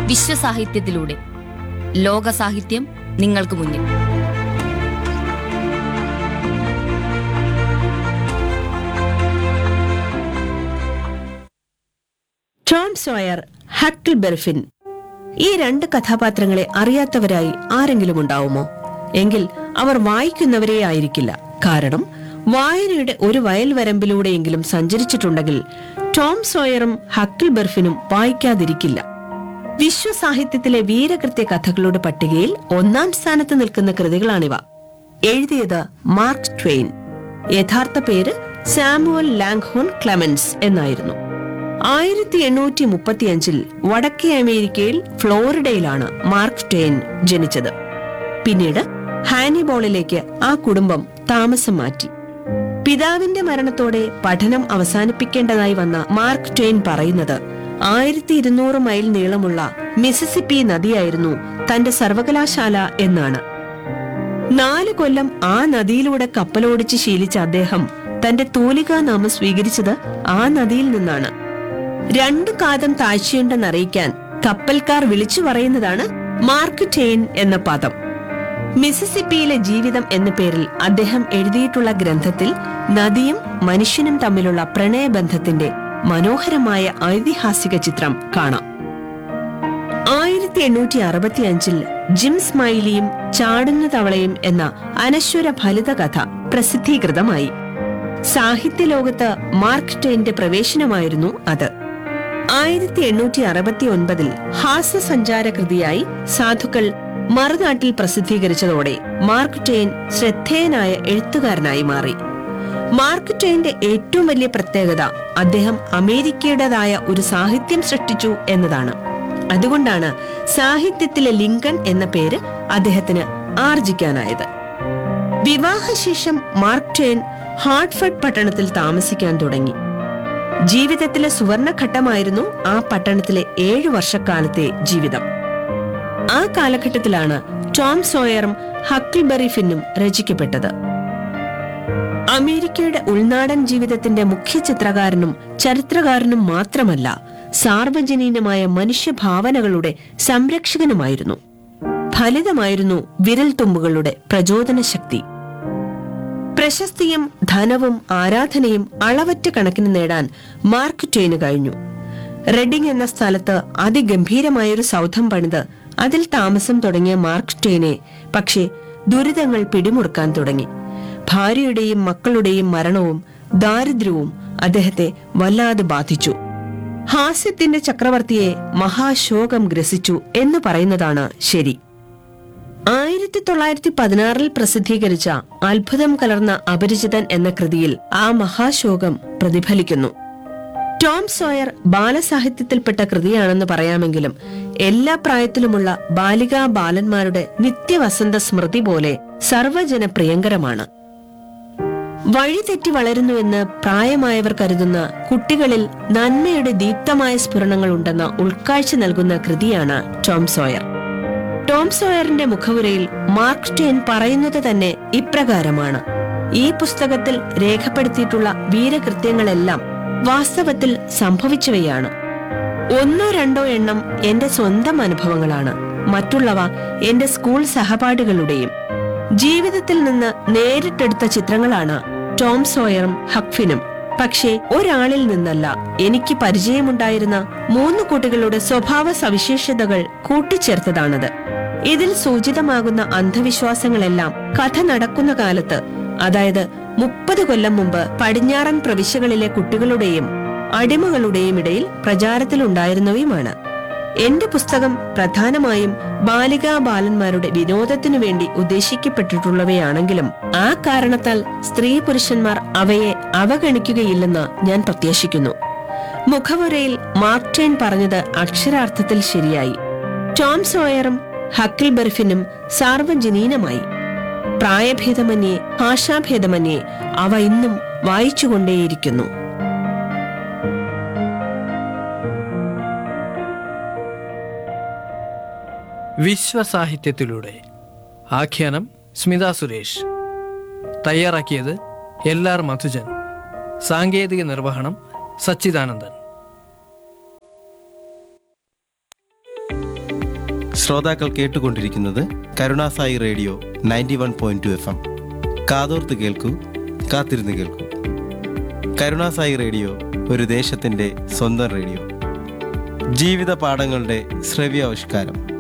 വിശ്വസാഹിത്യത്തിലൂടെ ലോക സാഹിത്യം നിങ്ങൾക്ക് മുന്നിൽ ടോം സോയർ ഹക്കിൾ ബെർഫിൻ ഈ രണ്ട് കഥാപാത്രങ്ങളെ അറിയാത്തവരായി ആരെങ്കിലും ഉണ്ടാവുമോ എങ്കിൽ അവർ വായിക്കുന്നവരേ ആയിരിക്കില്ല കാരണം വായനയുടെ ഒരു വയൽ വരമ്പിലൂടെയെങ്കിലും സഞ്ചരിച്ചിട്ടുണ്ടെങ്കിൽ ടോം സോയറും ഹക്കിൾ ബെർഫിനും വായിക്കാതിരിക്കില്ല വിശ്വസാഹിത്യത്തിലെ വീരകൃത്യ കഥകളുടെ പട്ടികയിൽ ഒന്നാം സ്ഥാനത്ത് നിൽക്കുന്ന കൃതികളാണിവ എഴുതിയത് മാർക്ക് ട്വെയിൻ യഥാർത്ഥ പേര് സാമുവൽ ലാങ്ഹോൺ ക്ലെമൻസ് എന്നായിരുന്നു ആയിരത്തി എണ്ണൂറ്റി മുപ്പത്തിയഞ്ചിൽ വടക്കേ അമേരിക്കയിൽ ഫ്ലോറിഡയിലാണ് മാർക്ക് ട്വെയിൻ ജനിച്ചത് പിന്നീട് ഹാനിബോളിലേക്ക് ആ കുടുംബം താമസം മാറ്റി പിതാവിന്റെ മരണത്തോടെ പഠനം അവസാനിപ്പിക്കേണ്ടതായി വന്ന മാർക്ക് ട്വെയിൻ പറയുന്നത് ആയിരത്തി ഇരുന്നൂറ് മൈൽ നീളമുള്ള മിസിസിപ്പി നദിയായിരുന്നു തന്റെ സർവകലാശാല എന്നാണ് നാല് കൊല്ലം ആ നദിയിലൂടെ കപ്പലോടിച്ച് ശീലിച്ച അദ്ദേഹം തന്റെ തൂലികാ നാമം സ്വീകരിച്ചത് ആ നദിയിൽ നിന്നാണ് രണ്ടു കാതം താഴ്ചയുണ്ടെന്നറിയിക്കാൻ കപ്പൽക്കാർ വിളിച്ചു പറയുന്നതാണ് മാർക്ക് ടെയിൻ എന്ന പദം മിസിസിപ്പിയിലെ ജീവിതം എന്ന പേരിൽ അദ്ദേഹം എഴുതിയിട്ടുള്ള ഗ്രന്ഥത്തിൽ നദിയും മനുഷ്യനും തമ്മിലുള്ള പ്രണയബന്ധത്തിന്റെ മനോഹരമായ ഐതിഹാസിക ചിത്രം കാണാം ആയിരത്തി എണ്ണൂറ്റി അറുപത്തി അഞ്ചിൽ ജിം സ്മൈലിയും ചാടുന്ന തവളയും എന്ന അനശ്വര ഫലിത കഥ പ്രസിദ്ധീകൃതമായി സാഹിത്യ ലോകത്ത് മാർക്ക് ട്വെയിന്റെ പ്രവേശനമായിരുന്നു അത് ആയിരത്തി എണ്ണൂറ്റി അറുപത്തി ഒൻപതിൽ ഹാസ്യസഞ്ചാര കൃതിയായി സാധുക്കൾ മറുനാട്ടിൽ പ്രസിദ്ധീകരിച്ചതോടെ മാർക്ക് ട്വെയിൻ ശ്രദ്ധേയനായ എഴുത്തുകാരനായി മാറി മാർക്ക് ട്വെയിന്റെ ഏറ്റവും വലിയ പ്രത്യേകത അദ്ദേഹം അമേരിക്കയുടേതായ ഒരു സാഹിത്യം സൃഷ്ടിച്ചു എന്നതാണ് അതുകൊണ്ടാണ് സാഹിത്യത്തിലെ ലിങ്കൺ എന്ന പേര് അദ്ദേഹത്തിന് ആർജിക്കാനായത് വിവാഹശേഷം മാർക്ക് ട്വെയിൻ ഹാർട്ട്ഫർഡ് പട്ടണത്തിൽ താമസിക്കാൻ തുടങ്ങി ജീവിതത്തിലെ സുവർണഘട്ടമായിരുന്നു ആ പട്ടണത്തിലെ ഏഴു വർഷക്കാലത്തെ ജീവിതം ആ കാലഘട്ടത്തിലാണ് ടോം സോയറും ഹക്കിൾബറി ഫിന്നും രചിക്കപ്പെട്ടത് അമേരിക്കയുടെ ഉൾനാടൻ ജീവിതത്തിന്റെ മുഖ്യ ചിത്രകാരനും ചരിത്രകാരനും മാത്രമല്ല സാർവജനീനമായ മനുഷ്യഭാവനകളുടെ സംരക്ഷകനുമായിരുന്നു ഫലിതമായിരുന്നു വിരൽത്തുമ്പുകളുടെ പ്രചോദന ശക്തി പ്രശസ്തിയും ധനവും ആരാധനയും അളവറ്റ കണക്കിന് നേടാൻ മാർക്ക് ട്വെയിന് കഴിഞ്ഞു റെഡിംഗ് എന്ന സ്ഥലത്ത് അതിഗംഭീരമായൊരു സൗധം പണിത് അതിൽ താമസം തുടങ്ങിയ മാർക്ക് ട്വെയിനെ പക്ഷേ ദുരിതങ്ങൾ പിടിമുറുക്കാൻ തുടങ്ങി ഭാര്യയുടെയും മക്കളുടെയും മരണവും ദാരിദ്ര്യവും അദ്ദേഹത്തെ വല്ലാതെ ബാധിച്ചു ഹാസ്യത്തിന്റെ ചക്രവർത്തിയെ മഹാശോകം ഗ്രസിച്ചു എന്ന് പറയുന്നതാണ് ശരി ആയിരത്തി തൊള്ളായിരത്തി പതിനാറിൽ പ്രസിദ്ധീകരിച്ച അത്ഭുതം കലർന്ന അപരിചിതൻ എന്ന കൃതിയിൽ ആ മഹാശോകം പ്രതിഫലിക്കുന്നു ടോം സോയർ ബാലസാഹിത്യത്തിൽപ്പെട്ട കൃതിയാണെന്ന് പറയാമെങ്കിലും എല്ലാ പ്രായത്തിലുമുള്ള ബാലികാ ബാലന്മാരുടെ നിത്യവസന്ത സ്മൃതി പോലെ സർവജനപ്രിയങ്കരമാണ് വഴിതെറ്റി വളരുന്നുവെന്ന് പ്രായമായവർ കരുതുന്ന കുട്ടികളിൽ നന്മയുടെ ദീപ്തമായ സ്ഫുരണങ്ങൾ ഉണ്ടെന്ന ഉൾക്കാഴ്ച നൽകുന്ന കൃതിയാണ് ടോം സോയർ ടോം സോയറിന്റെ മുഖവുരയിൽ മാർക്ക് ട്വെയിൻ പറയുന്നത് തന്നെ ഇപ്രകാരമാണ് ഈ പുസ്തകത്തിൽ രേഖപ്പെടുത്തിയിട്ടുള്ള വീരകൃത്യങ്ങളെല്ലാം വാസ്തവത്തിൽ സംഭവിച്ചവയാണ് ഒന്നോ രണ്ടോ എണ്ണം എന്റെ സ്വന്തം അനുഭവങ്ങളാണ് മറ്റുള്ളവ എന്റെ സ്കൂൾ സഹപാഠികളുടെയും ജീവിതത്തിൽ നിന്ന് നേരിട്ടെടുത്ത ചിത്രങ്ങളാണ് ടോം സോയറും ഹക്ഫിനും പക്ഷേ ഒരാളിൽ നിന്നല്ല എനിക്ക് പരിചയമുണ്ടായിരുന്ന മൂന്ന് കുട്ടികളുടെ സ്വഭാവ സവിശേഷതകൾ കൂട്ടിച്ചേർത്തതാണത് ഇതിൽ സൂചിതമാകുന്ന അന്ധവിശ്വാസങ്ങളെല്ലാം കഥ നടക്കുന്ന കാലത്ത് അതായത് മുപ്പത് കൊല്ലം മുമ്പ് പടിഞ്ഞാറൻ പ്രവിശ്യകളിലെ കുട്ടികളുടെയും അടിമകളുടെയും ഇടയിൽ പ്രചാരത്തിലുണ്ടായിരുന്നവയുമാണ് എന്റെ പുസ്തകം പ്രധാനമായും ബാലികാ ബാലന്മാരുടെ വിനോദത്തിനു വേണ്ടി ഉദ്ദേശിക്കപ്പെട്ടിട്ടുള്ളവയാണെങ്കിലും ആ കാരണത്താൽ സ്ത്രീ പുരുഷന്മാർ അവയെ അവഗണിക്കുകയില്ലെന്ന് ഞാൻ പ്രത്യാശിക്കുന്നു മുഖവുരയിൽ മാർക്ടൈൻ പറഞ്ഞത് അക്ഷരാർത്ഥത്തിൽ ശരിയായി ടോം സോയറും ഹക്കിൾ ബെർഫിനും സാർവജനീനമായി പ്രായഭേദമന്യേ ഭാഷാഭേദമന്യേ അവ ഇന്നും വായിച്ചുകൊണ്ടേയിരിക്കുന്നു വിശ്വസാഹിത്യത്തിലൂടെ ആഖ്യാനം സ്മിത സുരേഷ് തയ്യാറാക്കിയത് എൽ ആർ മധുജൻ സാങ്കേതിക നിർവഹണം സച്ചിദാനന്ദൻ ശ്രോതാക്കൾ കേട്ടുകൊണ്ടിരിക്കുന്നത് Karunasai radio ninety one point two F M കാതോർത്ത് കേൾക്കൂ കാത്തിരുന്ന് കേൾക്കൂ കരുണാസായി റേഡിയോ ഒരു ദേശത്തിൻ്റെ സ്വന്തം റേഡിയോ ജീവിത പാഠങ്ങളുടെ ശ്രവ്യാവിഷ്കാരം